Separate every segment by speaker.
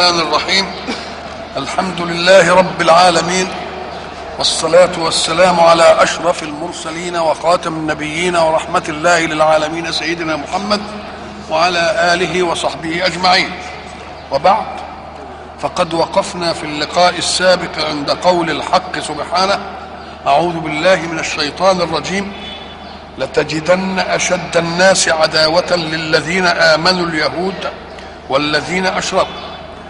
Speaker 1: الرحمن الرحيم الحمد لله رب العالمين والصلاة والسلام على أشرف المرسلين وخاتم النبيين ورحمة الله للعالمين سيدنا محمد وعلى آله وصحبه أجمعين وبعد فقد وقفنا في اللقاء السابق عند قول الحق سبحانه أعوذ بالله من الشيطان الرجيم لتجدن أشد الناس عداوة للذين آمنوا اليهود والذين أشركوا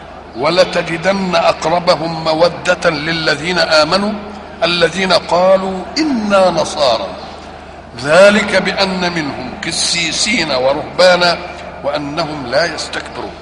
Speaker 1: ولتجدن أقربهم مودة للذين آمنوا الذين قالوا إنا نصارى ذلك بأن منهم كسيسين ورهبانا وأنهم لا يستكبرون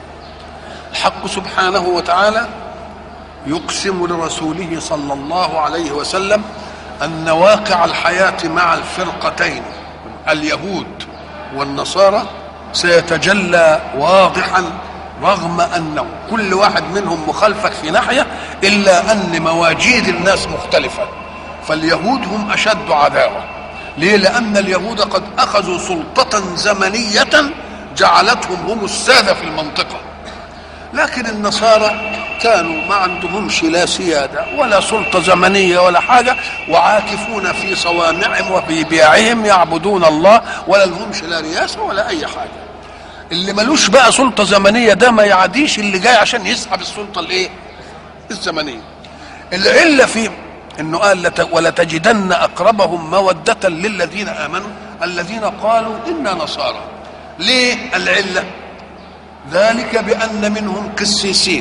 Speaker 1: الحق سبحانه وتعالى يقسم لرسوله صلى الله عليه وسلم أن واقع الحياة مع الفرقتين اليهود والنصارى سيتجلى واضحا رغم أنه كل واحد منهم مخالفك في ناحية إلا أن مواجيد الناس مختلفة فاليهود هم أشد عداوة ليه لأن اليهود قد أخذوا سلطة زمنية جعلتهم هم السادة في المنطقة لكن النصارى كانوا ما عندهمش لا سيادة ولا سلطة زمنية ولا حاجة وعاكفون في صوامعهم وفي بيعهم يعبدون الله ولا لهمش لا رياسة ولا أي حاجة اللي ملوش بقى سلطة زمنية ده ما يعديش اللي جاي عشان يسحب السلطة الايه الزمنية العلة في انه قال لت ولتجدن اقربهم مودة للذين امنوا الذين قالوا انا نصارى ليه العلة ذلك بان منهم قسيسين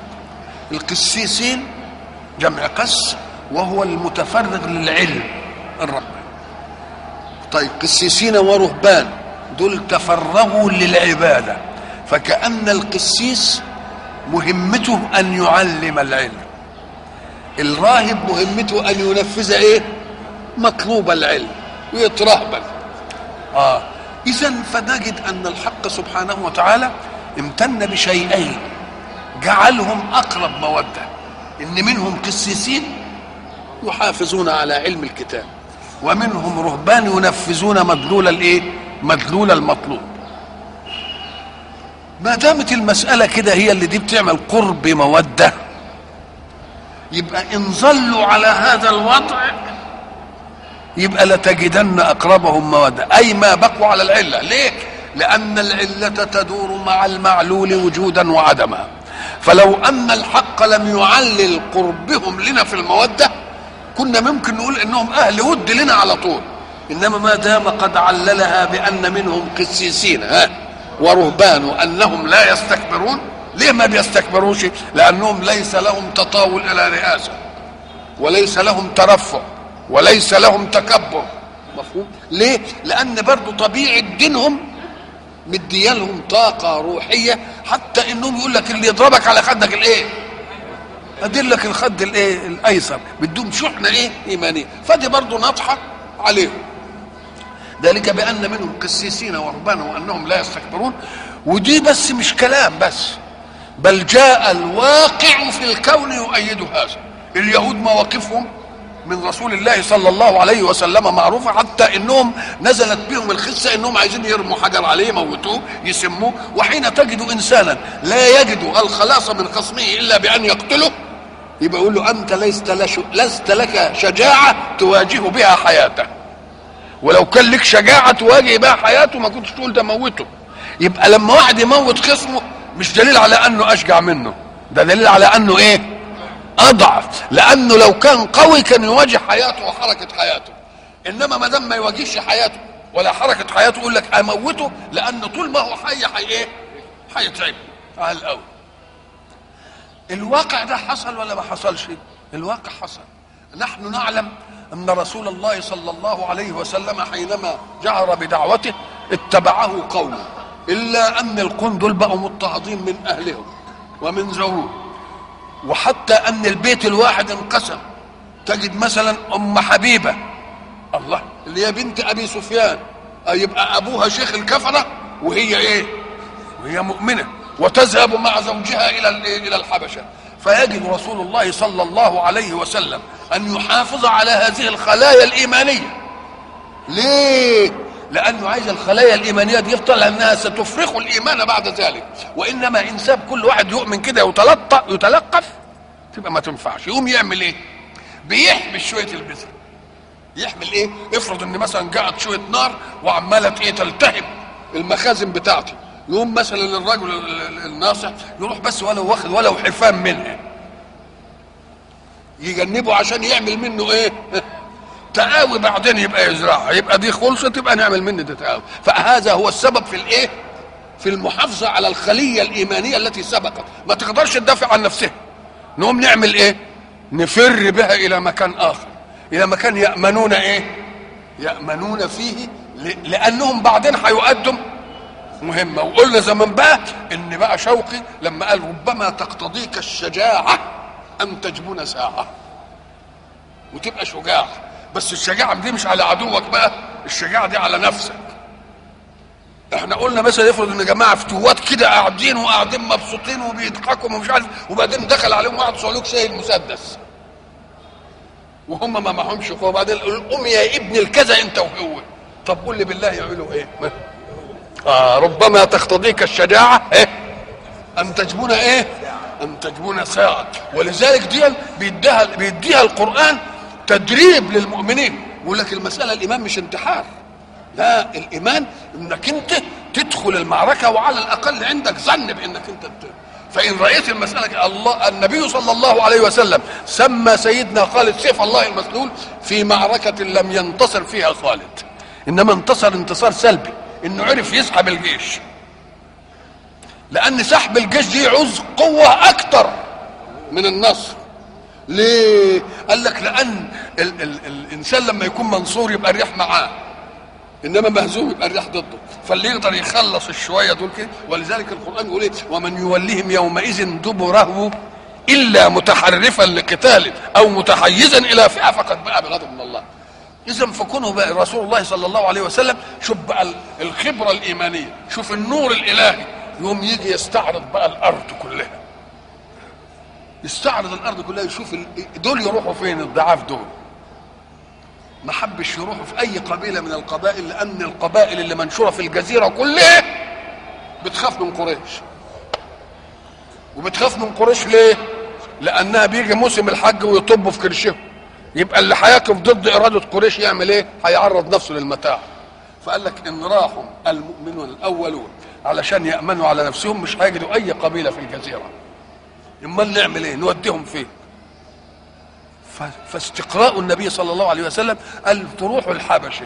Speaker 1: القسيسين جمع قس وهو المتفرغ للعلم الرباني طيب قسيسين ورهبان دول تفرغوا للعبادة فكأن القسيس مهمته أن يعلم العلم الراهب مهمته أن ينفذ إيه مطلوب العلم ويترهبن آه إذا فنجد أن الحق سبحانه وتعالى امتن بشيئين جعلهم أقرب مودة إن منهم قسيسين يحافظون على علم الكتاب ومنهم رهبان ينفذون مدلول الايه مدلول المطلوب ما دامت المسألة كده هي اللي دي بتعمل قرب مودة يبقى إن ظلوا على هذا الوضع يبقى لتجدن أقربهم مودة أي ما بقوا على العلة ليه؟ لأن العلة تدور مع المعلول وجودا وعدما فلو أن الحق لم يعلل قربهم لنا في المودة كنا ممكن نقول إنهم أهل ود لنا على طول انما ما دام قد عللها بان منهم قسيسين ها ورهبان وانهم لا يستكبرون ليه ما بيستكبروش لانهم ليس لهم تطاول الى رئاسه وليس لهم ترفع وليس لهم تكبر مفهوم ليه لان برضو طبيعه دينهم مديالهم طاقه روحيه حتى انهم يقول لك اللي يضربك على خدك الايه ادلك الخد الايه الايسر بدهم شحنه ايه ايمانيه فدي برضو ناطحه عليهم ذلك بأن منهم قسيسين ورهبانا وأنهم لا يستكبرون ودي بس مش كلام بس بل جاء الواقع في الكون يؤيد هذا اليهود مواقفهم من رسول الله صلى الله عليه وسلم معروفة حتى انهم نزلت بهم الخسة انهم عايزين يرموا حجر عليه يموتوه يسموه وحين تجد انسانا لا يجد الخلاص من خصمه الا بان يقتله يبقى يقول له انت لست لست لك شجاعة تواجه بها حياته ولو كان لك شجاعة تواجه بها حياته ما كنتش تقول ده موته يبقى لما واحد يموت خصمه مش دليل على انه اشجع منه ده دليل على انه ايه اضعف لانه لو كان قوي كان يواجه حياته وحركة حياته انما ما دام ما يواجهش حياته ولا حركة حياته يقول لك اموته لان طول ما هو حي حي ايه هيتعب على الاول الواقع ده حصل ولا ما حصلش الواقع حصل نحن نعلم ان رسول الله صلى الله عليه وسلم حينما جهر بدعوته اتبعه قومه الا ان القوم دول بقوا مضطهدين من اهلهم ومن زوجهم وحتى ان البيت الواحد انقسم تجد مثلا ام حبيبه الله اللي هي بنت ابي سفيان يبقى ابوها شيخ الكفره وهي ايه وهي مؤمنه وتذهب مع زوجها الى الى الحبشه فيجد رسول الله صلى الله عليه وسلم ان يحافظ على هذه الخلايا الايمانيه ليه لانه عايز الخلايا الايمانيه دي يفضل انها ستفرخ الايمان بعد ذلك وانما ان ساب كل واحد يؤمن كده ويتلطف يتلقف تبقى ما تنفعش يقوم يعمل ايه بيحمل شويه البذر يحمل ايه افرض ان مثلا جاءت شويه نار وعماله ايه تلتهب المخازن بتاعتي يقوم مثلا الرجل الناصح يروح بس ولو واخد ولو حفام منها يجنبه عشان يعمل منه ايه تقاوي بعدين يبقى يزرعها يبقى دي خلصت يبقى نعمل منه ده تقاوي فهذا هو السبب في الايه في المحافظه على الخليه الايمانيه التي سبقت ما تقدرش تدافع عن نفسها نقوم نعمل ايه نفر بها الى مكان اخر الى مكان يامنون ايه يامنون فيه لانهم بعدين هيؤدوا مهمه وقلنا زمان بقى ان بقى شوقي لما قال ربما تقتضيك الشجاعه ان تجبن ساعه وتبقى شجاع بس الشجاعه دي مش على عدوك بقى الشجاعه دي على نفسك احنا قلنا مثلا افرض ان جماعه فتوات كده قاعدين وقاعدين مبسوطين وبيضحكوا ومش عارف وبعدين دخل عليهم واحد صعلوك شايل مسدس وهم ما معهمش قوه وبعدين قوم يا ابن الكذا انت وهو طب قول لي بالله يعملوا ايه؟ آه ربما تقتضيك الشجاعه ايه؟ ان تجبون ايه؟ ان تجبون ساعه ولذلك دي بيديها بيديها القران تدريب للمؤمنين يقول لك المساله الايمان مش انتحار لا الايمان انك انت تدخل المعركه وعلى الاقل عندك ظن بانك انت فان رايت المساله الله النبي صلى الله عليه وسلم سمى سيدنا خالد سيف الله المسلول في معركه لم ينتصر فيها خالد انما انتصر انتصار سلبي انه عرف يسحب الجيش لان سحب الجيش دي يعوز قوه اكتر من النصر ليه قال لك لان ال ال الانسان لما يكون منصور يبقى الريح معاه انما مهزوم يبقى الريح ضده فاللي يقدر يخلص الشويه دول كده ولذلك القران يقول ايه ومن يوليهم يومئذ دبره الا متحرفا لقتال او متحيزا الى فئه فقد باء بغضب من الله اذا فكونه بقى رسول الله صلى الله عليه وسلم شوف بقى الخبره الايمانيه شوف النور الالهي يوم يجي يستعرض بقى الارض كلها يستعرض الارض كلها يشوف دول يروحوا فين الضعاف دول ما حبش يروحوا في اي قبيله من القبائل لان القبائل اللي منشوره في الجزيره كلها بتخاف من قريش وبتخاف من قريش ليه لانها بيجي موسم الحج ويطبوا في كرشهم يبقى اللي هيقف ضد اراده قريش يعمل ايه هيعرض نفسه للمتاع فقال لك ان راحوا المؤمنون الاولون علشان يامنوا على نفسهم مش هيجدوا اي قبيله في الجزيره امال نعمل ايه نوديهم فين فاستقراء النبي صلى الله عليه وسلم قال تروحوا الحبشه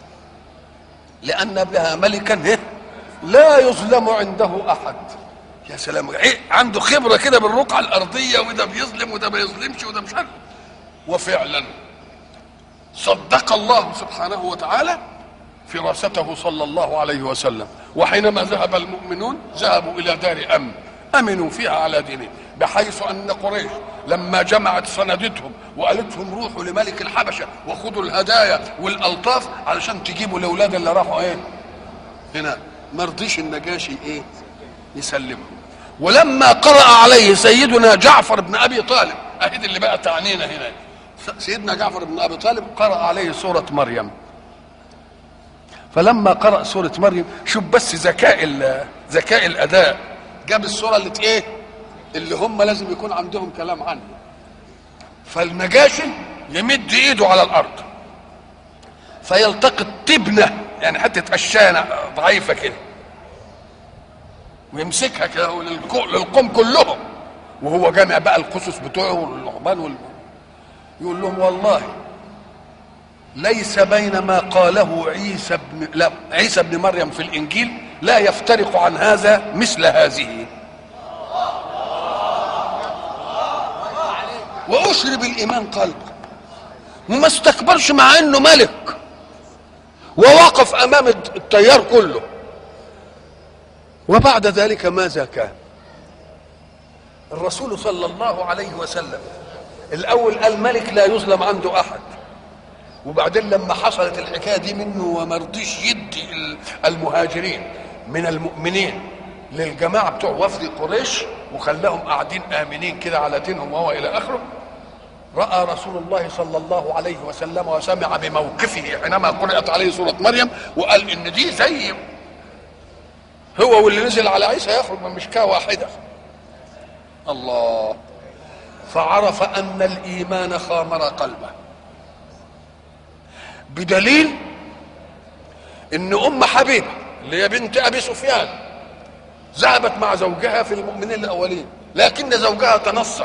Speaker 1: لان بها ملكا لا يظلم عنده احد يا سلام إيه عنده خبره كده بالرقعه الارضيه وده بيظلم وده ما يظلمش وده مش عارف وفعلا صدق الله سبحانه وتعالى فراسته صلى الله عليه وسلم وحينما ذهب المؤمنون ذهبوا الى دار امن امنوا فيها على دينهم بحيث ان قريش لما جمعت سندتهم وقالت لهم روحوا لملك الحبشه وخذوا الهدايا والالطاف علشان تجيبوا الاولاد اللي راحوا ايه هنا ما رضيش النجاشي ايه يسلمهم ولما قرأ عليه سيدنا جعفر بن ابي طالب اهي اللي بقى تعنينا هنا سيدنا جعفر بن ابي طالب قرأ عليه سوره مريم فلما قرأ سوره مريم شوف بس ذكاء ذكاء الاداء جاب السوره اللي ايه اللي هم لازم يكون عندهم كلام عنه فالنجاشي يمد ايده على الارض فيلتقط تبنه يعني حته قشانه ضعيفه كده ويمسكها كده للقوم كلهم وهو جامع بقى القصص بتوعه واللعبان وال... يقول لهم والله ليس بين ما قاله عيسى بن لا عيسى بن مريم في الانجيل لا يفترق عن هذا مثل هذه واشرب الايمان قلبه وما استكبرش مع انه ملك ووقف امام التيار كله وبعد ذلك ماذا كان الرسول صلى الله عليه وسلم الاول قال ملك لا يظلم عنده احد وبعدين لما حصلت الحكايه دي منه وما رضيش يدي المهاجرين من المؤمنين للجماعه بتوع وفد قريش وخلاهم قاعدين امنين كده على دينهم وهو الى اخره راى رسول الله صلى الله عليه وسلم وسمع بموقفه حينما قرات عليه سوره مريم وقال ان دي زي هو واللي نزل على عيسى يخرج من مشكاه واحده الله فعرف ان الايمان خامر قلبه بدليل ان ام حبيبه اللي هي بنت ابي سفيان ذهبت مع زوجها في المؤمنين الاولين لكن زوجها تنصر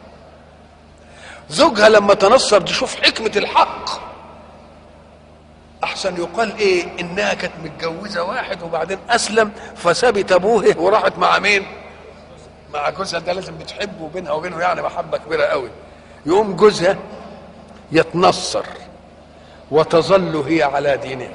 Speaker 1: زوجها لما تنصر تشوف حكمه الحق احسن يقال ايه انها كانت متجوزه واحد وبعدين اسلم فسابت ابوه وراحت مع مين مع جوزها ده لازم بتحبه بينها وبينه يعني محبه كبيره قوي يقوم جوزها يتنصر وتظل هي على دينه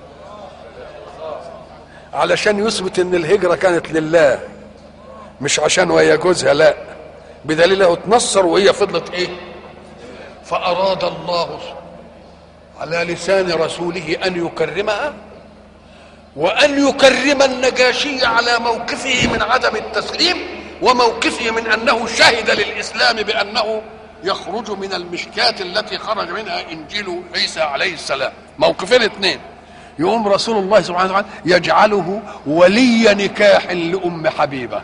Speaker 1: علشان يثبت ان الهجره كانت لله مش عشان وهي جوزها لا بدليل انه اتنصر وهي فضلت ايه فاراد الله على لسان رسوله ان يكرمها وان يكرم النجاشي على موقفه من عدم التسليم وموقفه من انه شهد للاسلام بانه يخرج من المشكات التي خرج منها انجيل عيسى عليه السلام موقفين اثنين يقوم رسول الله سبحانه وتعالى يجعله ولي نكاح لام حبيبه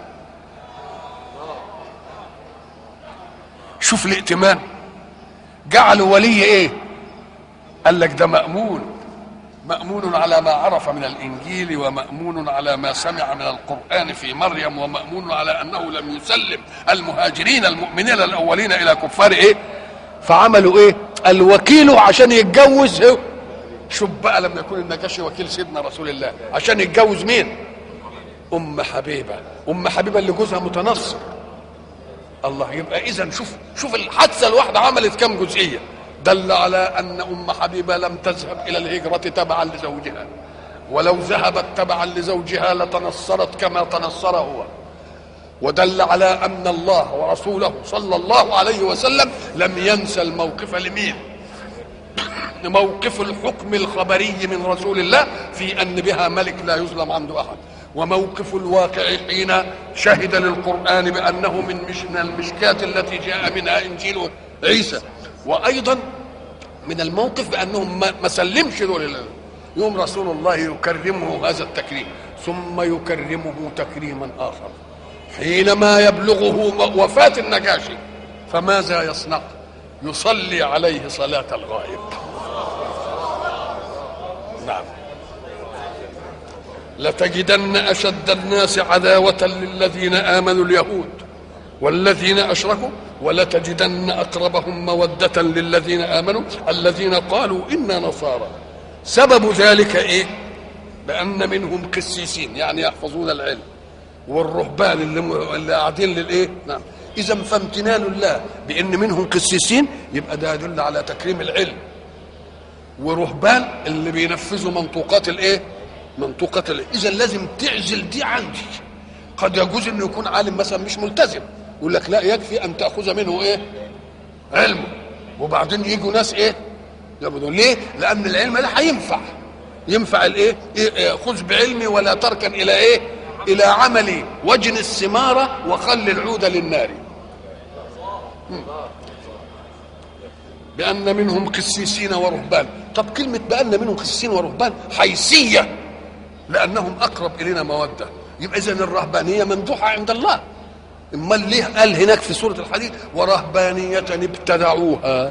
Speaker 1: شوف الائتمان جعله ولي ايه قال لك ده مأمون مأمون على ما عرف من الإنجيل ومأمون على ما سمع من القرآن في مريم ومأمون على أنه لم يسلم المهاجرين المؤمنين الأولين إلى كفار إيه فعملوا إيه الوكيل عشان يتجوز هو شوف بقى لما يكون النجاشي وكيل سيدنا رسول الله عشان يتجوز مين أم حبيبة أم حبيبة اللي جوزها متنصر الله يبقى إذا شوف شوف الحادثة الواحدة عملت كم جزئية دل على ان ام حبيبه لم تذهب الى الهجره تبعا لزوجها ولو ذهبت تبعا لزوجها لتنصرت كما تنصر هو ودل على ان الله ورسوله صلى الله عليه وسلم لم ينسى الموقف لمين موقف الحكم الخبري من رسول الله في ان بها ملك لا يظلم عنده احد وموقف الواقع حين شهد للقران بانه من مش من المشكات التي جاء منها انجيل عيسى وايضا من الموقف بانهم ما سلمش دول يوم رسول الله يكرمه هذا التكريم ثم يكرمه تكريما اخر حينما يبلغه وفاه النجاشي فماذا يصنع يصلي عليه صلاه الغائب نعم لتجدن اشد الناس عداوه للذين امنوا اليهود والذين اشركوا ولتجدن اقربهم موده للذين امنوا الذين قالوا انا نصارى سبب ذلك ايه بان منهم قسيسين يعني يحفظون العلم والرهبان اللي, اللي قاعدين للايه نعم اذا فامتنان الله بان منهم قسيسين يبقى ده يدل على تكريم العلم ورهبان اللي بينفذوا منطوقات الايه منطوقات الايه اذا لازم تعزل دي عندي قد يجوز انه يكون عالم مثلا مش ملتزم يقول لك لا يكفي ان تاخذ منه ايه علمه وبعدين يجوا ناس ايه يقولوا ليه لان العلم ده هينفع ينفع الايه إيه خذ بعلمي ولا تركن الى ايه الى عملي وجن الثمار وخل العود للنار بأن منهم قسيسين ورهبان طب كلمة بأن منهم قسيسين ورهبان حيثية لأنهم أقرب إلينا مودة يبقى إذن الرهبانية ممدوحة عند الله امال ليه قال هناك في سوره الحديد ورهبانيه ابتدعوها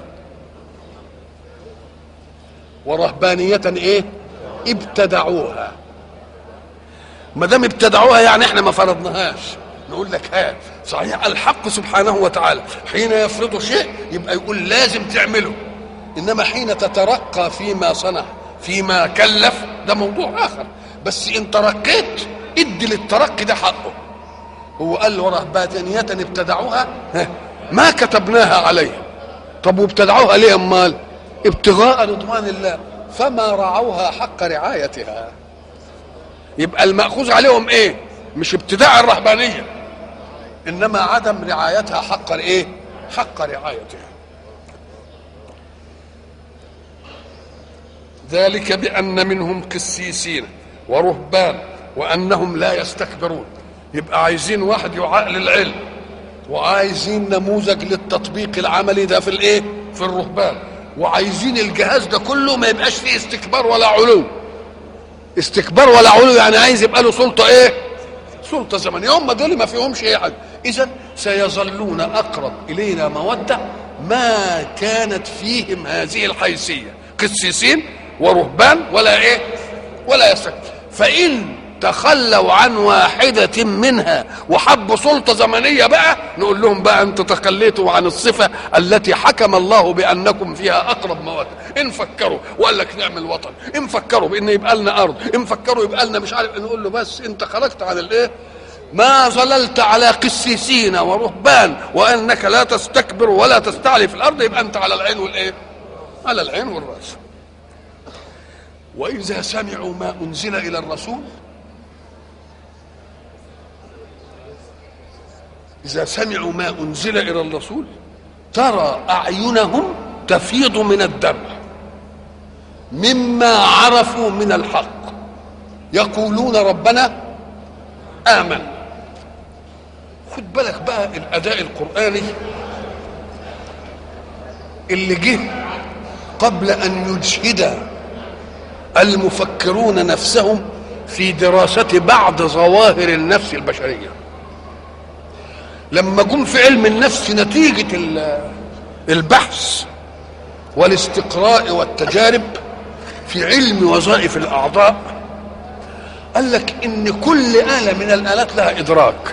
Speaker 1: ورهبانيه ايه ابتدعوها ما دام ابتدعوها يعني احنا ما فرضناهاش نقول لك هات صحيح الحق سبحانه وتعالى حين يفرض شيء يبقى يقول لازم تعمله انما حين تترقى فيما صنع فيما كلف ده موضوع اخر بس ان ترقيت ادي للترقي ده حقه هو قال ورهبانية ابتدعوها ما كتبناها عليهم طب وابتدعوها ليه امال ابتغاء رضوان الله فما رعوها حق رعايتها يبقى المأخوذ عليهم ايه مش ابتداع الرهبانية انما عدم رعايتها حق ايه حق رعايتها ذلك بأن منهم قسيسين ورهبان وأنهم لا يستكبرون يبقى عايزين واحد يعقل العلم وعايزين نموذج للتطبيق العملي ده في الايه في الرهبان وعايزين الجهاز ده كله ما يبقاش فيه استكبار ولا علو استكبار ولا علو يعني عايز يبقى له سلطه ايه سلطه زمنيه هم دول ما فيهمش ايه حاجه اذا سيظلون اقرب الينا موده ما كانت فيهم هذه الحيثيه قسيسين ورهبان ولا ايه ولا يستكبر فان تخلوا عن واحدة منها وحبوا سلطة زمنية بقى نقول لهم بقى انتوا تخليتوا عن الصفة التي حكم الله بأنكم فيها أقرب مودة إن فكروا وقال لك نعمل وطن إن فكروا بأن يبقى لنا أرض إن فكروا يبقى لنا مش عارف نقول له بس أنت خرجت عن الإيه ما ظللت على قسيسين ورهبان وأنك لا تستكبر ولا تستعلي في الأرض يبقى أنت على العين والإيه على العين والرأس وإذا سمعوا ما أنزل إلى الرسول إذا سمعوا ما أنزل إلى الرسول ترى أعينهم تفيض من الدمع مما عرفوا من الحق يقولون ربنا آمن خد بالك بقى الأداء القرآني اللي جه قبل أن يجهد المفكرون نفسهم في دراسة بعض ظواهر النفس البشريه لما جم في علم النفس نتيجة البحث والاستقراء والتجارب في علم وظائف الأعضاء قال لك إن كل آلة من الآلات لها إدراك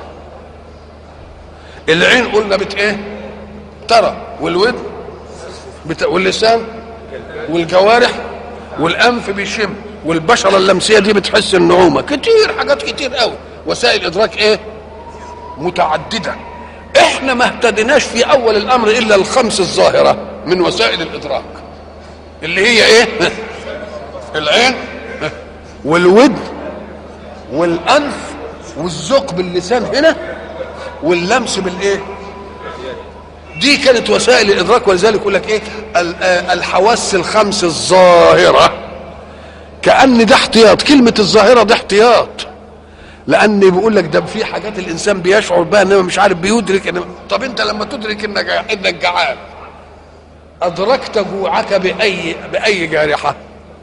Speaker 1: العين قلنا بت إيه؟ ترى والودن بت... واللسان والجوارح والأنف بيشم والبشرة اللمسية دي بتحس النعومة كتير حاجات كتير قوي وسائل إدراك إيه؟ متعدده احنا ما اهتديناش في اول الامر الا الخمس الظاهره من وسائل الادراك اللي هي ايه العين والودن والانف والذوق باللسان هنا واللمس بالايه دي كانت وسائل الادراك ولذلك يقول لك ايه الحواس الخمس الظاهره كان ده احتياط كلمه الظاهره ده احتياط لان بيقول لك ده في حاجات الانسان بيشعر بها انما مش عارف بيدرك إن طب انت لما تدرك انك انك جعان ادركت جوعك باي باي جارحه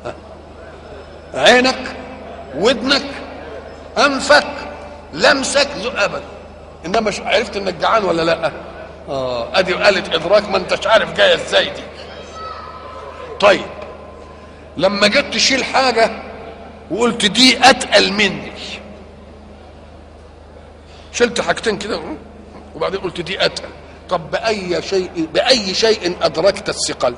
Speaker 1: عينك ودنك انفك لمسك ابدا انما مش عرفت انك جعان ولا لا اه ادي قالت ادراك ما انتش عارف جايه ازاي دي طيب لما جيت تشيل حاجه وقلت دي اتقل مني شلت حاجتين كده وبعدين قلت دي اتقل طب باي شيء باي شيء ادركت الثقل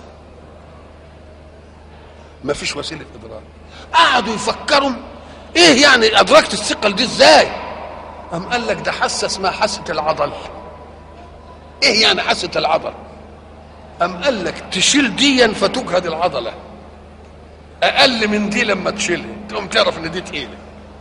Speaker 1: ما فيش وسيله ادراك قعدوا يفكروا ايه يعني ادركت الثقل دي ازاي قام قال لك ده حاسه اسمها حاسه العضل ايه يعني حاسه العضل قام قال لك تشيل ديا فتجهد العضله اقل من دي لما تشيلها تقوم تعرف ان دي تقيله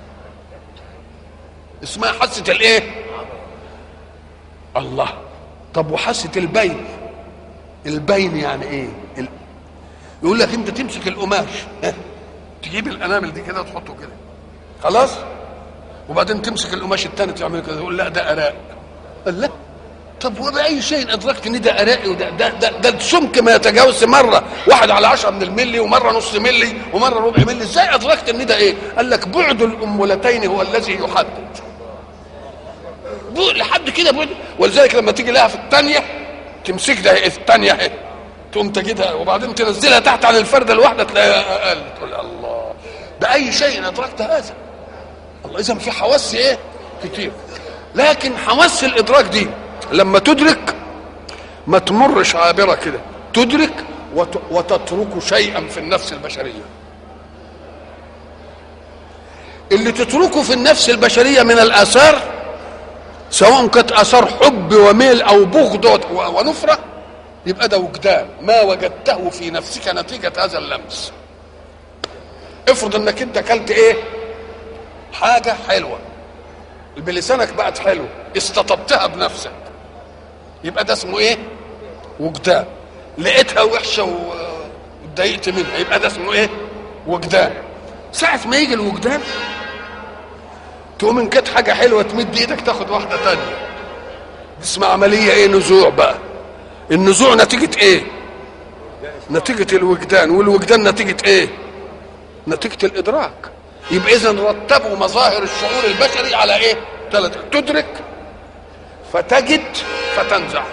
Speaker 1: اسمها حاسه الايه الله طب وحاسه البين البين يعني ايه ال... يقول لك انت تمسك القماش تجيب الانامل دي كده وتحطه كده خلاص وبعدين تمسك القماش الثاني تعمل كده تقول لا ده اراء قال لا طب وبأي شيء أدركت إن ده أرائي وده ده ده, ده السمك ما يتجاوزش مرة واحد على عشرة من الملي ومرة نص ملي ومرة ربع ملي إزاي أدركت إن ده إيه؟ قال لك بعد الأمولتين هو الذي يحدد لحد كده بعد ولذلك لما تيجي لها في الثانية تمسك ده في الثانية اهي تقوم تجدها وبعدين تنزلها تحت عن الفردة الواحدة تلاقيها أقل تقول الله بأي شيء أدركت هذا الله إذا في حواس إيه؟ كتير لكن حواس الإدراك دي لما تدرك ما تمرش عابرة كده تدرك وت... وتترك شيئا في النفس البشرية اللي تتركه في النفس البشرية من الآثار سواء كانت آثار حب وميل أو بغض ونفرة يبقى ده وجدان ما وجدته في نفسك نتيجة هذا اللمس افرض انك انت اكلت ايه حاجة حلوة بلسانك بقت حلوة استطبتها بنفسك يبقى ده اسمه ايه وجدان لقيتها وحشه واتضايقت منها يبقى ده اسمه ايه وجدان ساعة ما يجي اسمها عمليه ايه نزوع بقى النزوع نتيجه ايه نتيجه الوجدان والوجدان نتيجه ايه نتيجه الادراك يبقى اذا رتبوا مظاهر الشعور البشري على ايه ثلاث تدرك فتجد فتنزع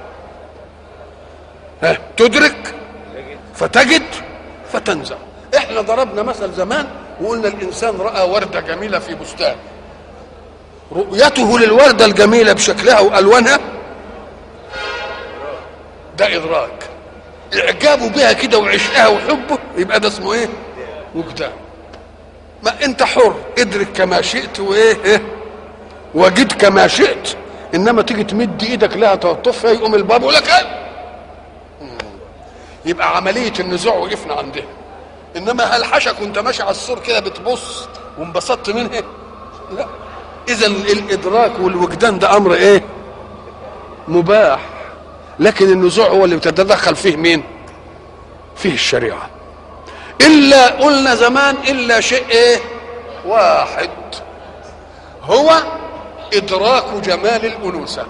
Speaker 1: ها تدرك فتجد فتنزع احنا ضربنا مثل زمان وقلنا الانسان راى ورده جميله في بستان رؤيته للورده الجميله بشكلها والوانها ده ادراك اعجابه بها كده وعشقها وحبه يبقى ده اسمه ايه وجدان ما انت حر ادرك كما شئت وايه إيه؟ وجد كما شئت انما تيجي تمد ايدك لها تلطفها يقوم الباب يقول لك ايه يبقى عمليه النزوع وقفنا عندها انما هل حشك وانت ماشي على السور كده بتبص وانبسطت منها لا اذا الادراك والوجدان ده امر ايه مباح لكن النزوع هو اللي بتتدخل فيه مين فيه الشريعه الا قلنا زمان الا شيء ايه واحد هو ادراك جمال الانوثه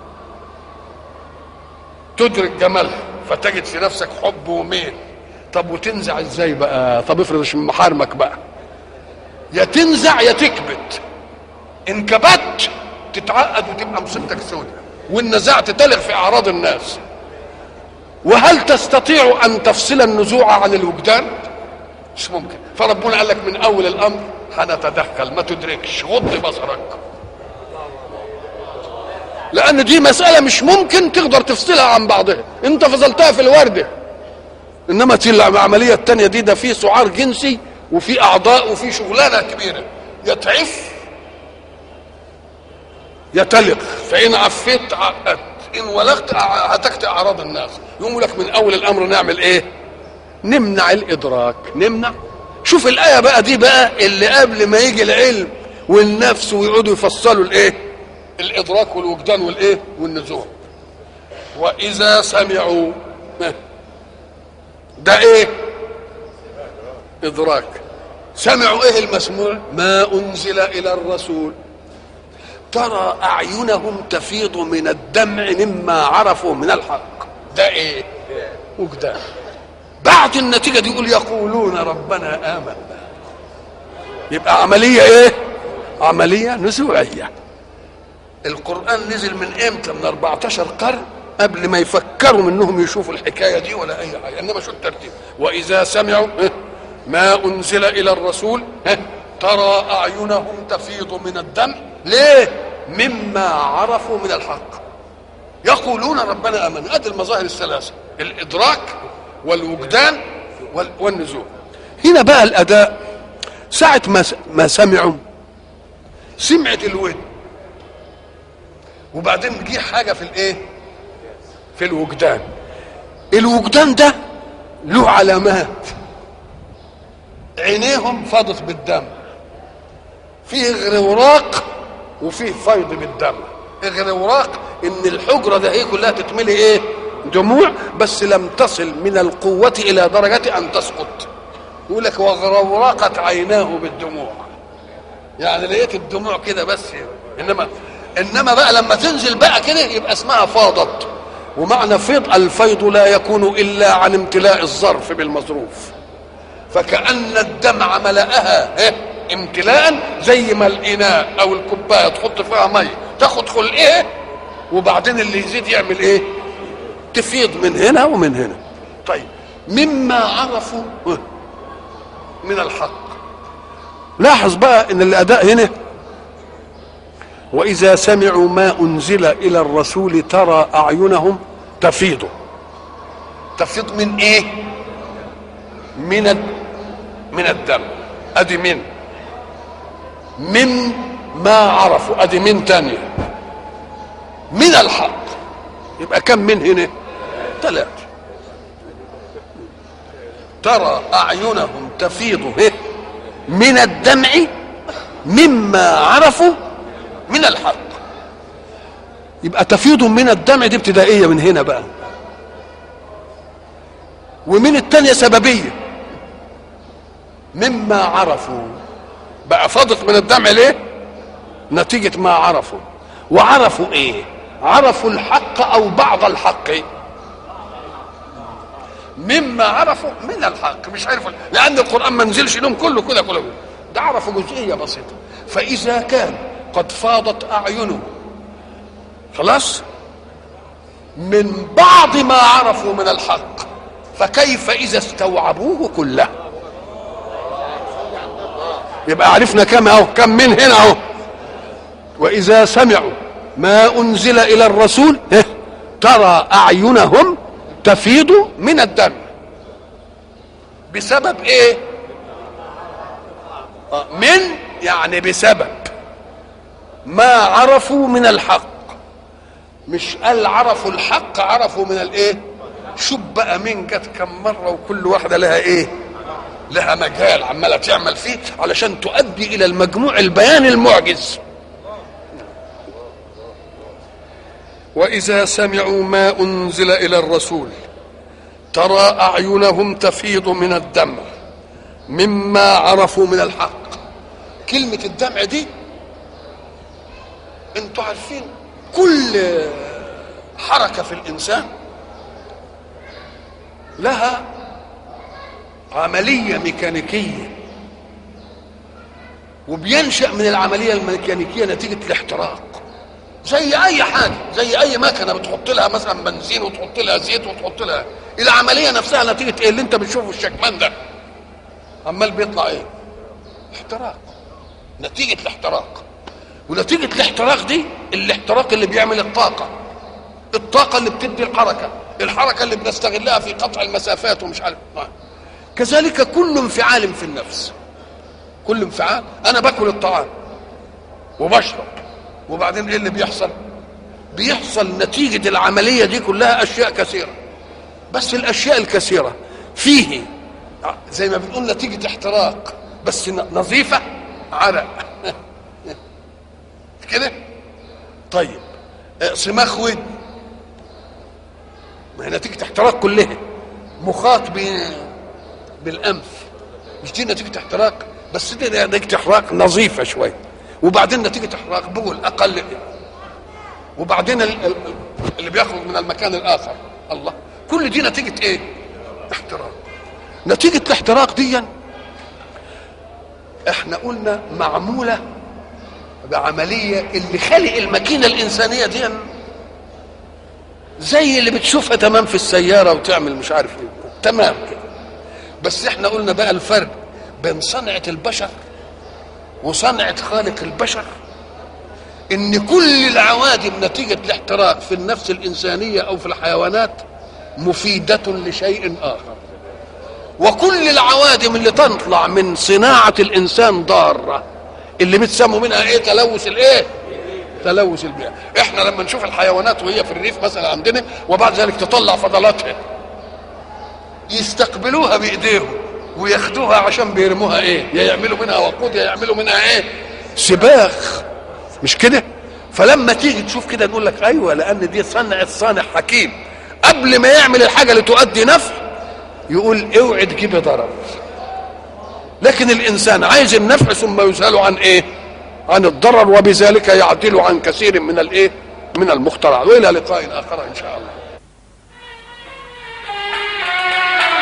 Speaker 1: تدرك جمالها فتجد في نفسك حب وميل طب وتنزع ازاي بقى طب افرض مش من محارمك بقى يا تنزع يا تكبت ان كبت تتعقد وتبقى مصيبتك سودة وان نزعت تلغ في اعراض الناس وهل تستطيع ان تفصل النزوع عن الوجدان مش ممكن فربنا قال لك من اول الامر هنتدخل ما تدركش غض بصرك لان دي مساله مش ممكن تقدر تفصلها عن بعضها انت فصلتها في الورده انما العمليه الثانيه دي ده في سعار جنسي وفي اعضاء وفي شغلانه كبيره يتعف يتلق فان عفيت عقدت ان ولغت هتكت اعراض الناس يقول لك من اول الامر نعمل ايه نمنع الادراك نمنع شوف الايه بقى دي بقى اللي قبل ما يجي العلم والنفس ويقعدوا يفصلوا الايه الادراك والوجدان والايه والنزوع واذا سمعوا ده ايه ادراك سمعوا ايه المسموع ما انزل الى الرسول ترى اعينهم تفيض من الدمع مما عرفوا من الحق ده ايه وجدان بعد النتيجه دي يقول يقولون ربنا امنا يبقى عمليه ايه عمليه نزوعيه القران نزل من امتى من 14 قرن قبل ما يفكروا منهم يشوفوا الحكايه دي ولا اي حاجه انما شو الترتيب واذا سمعوا ما انزل الى الرسول ترى اعينهم تفيض من الدم ليه مما عرفوا من الحق يقولون ربنا امنا ادي المظاهر الثلاثه الادراك والوجدان والنزول هنا بقى الاداء ساعه ما ما سمعوا سمعت الود وبعدين جه حاجه في الايه في الوجدان الوجدان ده له علامات عينيهم فاضت بالدم فيه غروراق وفيه فيض بالدم اغروراق ان الحجره ده هي كلها تتملي ايه دموع بس لم تصل من القوة إلى درجة أن تسقط يقول لك وغرورقت عيناه بالدموع يعني لقيت الدموع كده بس إنما إنما بقى لما تنزل بقى كده يبقى اسمها فاضت ومعنى فيض الفيض لا يكون إلا عن امتلاء الظرف بالمظروف فكأن الدمع ملأها إيه؟ امتلاء زي ما الإناء أو الكوباية تحط فيها مية تاخد خلقها وبعدين اللي يزيد يعمل إيه؟ تفيض من هنا ومن هنا طيب مما عرفوا من الحق لاحظ بقى ان الاداء هنا واذا سمعوا ما انزل الى الرسول ترى اعينهم تفيض تفيض من ايه من من الدم ادي من من ما عرفوا ادي من تانية من الحق يبقى كم من هنا ثلاثة ترى أعينهم تفيض من الدمع مما عرفوا من الحق يبقى تفيض من الدمع دي ابتدائية من هنا بقى ومن الثانية سببية مما عرفوا بقى فاضت من الدمع ليه نتيجة ما عرفوا وعرفوا ايه عرفوا الحق او بعض الحق مما عرفوا من الحق مش عرفوا لان القران ما نزلش لهم كله كده كله ده عرفوا جزئيه بسيطه فاذا كان قد فاضت اعينهم خلاص من بعض ما عرفوا من الحق فكيف اذا استوعبوه كله يبقى عرفنا كم اهو كم من هنا اهو واذا سمعوا ما انزل الى الرسول إيه؟ ترى اعينهم تفيض من الدم بسبب ايه آه، من يعني بسبب ما عرفوا من الحق مش قال عرفوا الحق عرفوا من الايه شوف بقى مين جت كم مره وكل واحده لها ايه لها مجال عماله تعمل فيه علشان تؤدي الى المجموع البيان المعجز واذا سمعوا ما انزل الى الرسول ترى اعينهم تفيض من الدمع مما عرفوا من الحق كلمه الدمع دي انتوا عارفين كل حركه في الانسان لها عمليه ميكانيكيه وبينشا من العمليه الميكانيكيه نتيجه الاحتراق زي اي حاجه زي اي مكنه بتحط لها مثلا بنزين وتحط لها زيت وتحط لها العمليه نفسها نتيجه ايه اللي انت بتشوفه الشكمان ده عمال بيطلع ايه احتراق نتيجه الاحتراق ونتيجه الاحتراق دي الاحتراق اللي بيعمل الطاقه الطاقه اللي بتدي الحركه الحركه اللي بنستغلها في قطع المسافات ومش عارف آه. كذلك كل انفعال في النفس كل انفعال انا باكل الطعام وبشرب وبعدين ايه اللي بيحصل بيحصل نتيجة العملية دي كلها أشياء كثيرة بس الأشياء الكثيرة فيه زي ما بنقول نتيجة احتراق بس نظيفة عرق كده طيب صماخ ود ما هي نتيجة احتراق كلها مخاط بالأنف مش دي نتيجة احتراق بس دي نتيجة احتراق نظيفة شوية وبعدين نتيجة احتراق بول أقل وبعدين اللي بيخرج من المكان الآخر الله كل دي نتيجة إيه؟ احتراق نتيجة الاحتراق دي احنا قلنا معمولة بعملية اللي خلق الماكينة الإنسانية دي زي اللي بتشوفها تمام في السيارة وتعمل مش عارف ايه تمام كده بس احنا قلنا بقى الفرق بين صنعة البشر وصنعة خالق البشر ان كل العوادم نتيجة الاحتراق في النفس الانسانية او في الحيوانات مفيدة لشيء اخر وكل العوادم اللي تطلع من صناعة الانسان ضارة اللي بتسموا منها ايه تلوث الايه تلوث البيئة احنا لما نشوف الحيوانات وهي في الريف مثلا عندنا وبعد ذلك تطلع فضلاتها يستقبلوها بايديهم وياخدوها عشان بيرموها ايه يا يعملوا منها وقود يا يعملوا منها ايه سباخ مش كده فلما تيجي تشوف كده نقول لك ايوه لان دي صنعة صانع حكيم قبل ما يعمل الحاجه اللي تؤدي نفع يقول اوعي تجيبي ضرر لكن الانسان عايز النفع ثم يسال عن ايه عن الضرر وبذلك يعدل عن كثير من الايه من المخترعات والى لقاء اخر ان شاء الله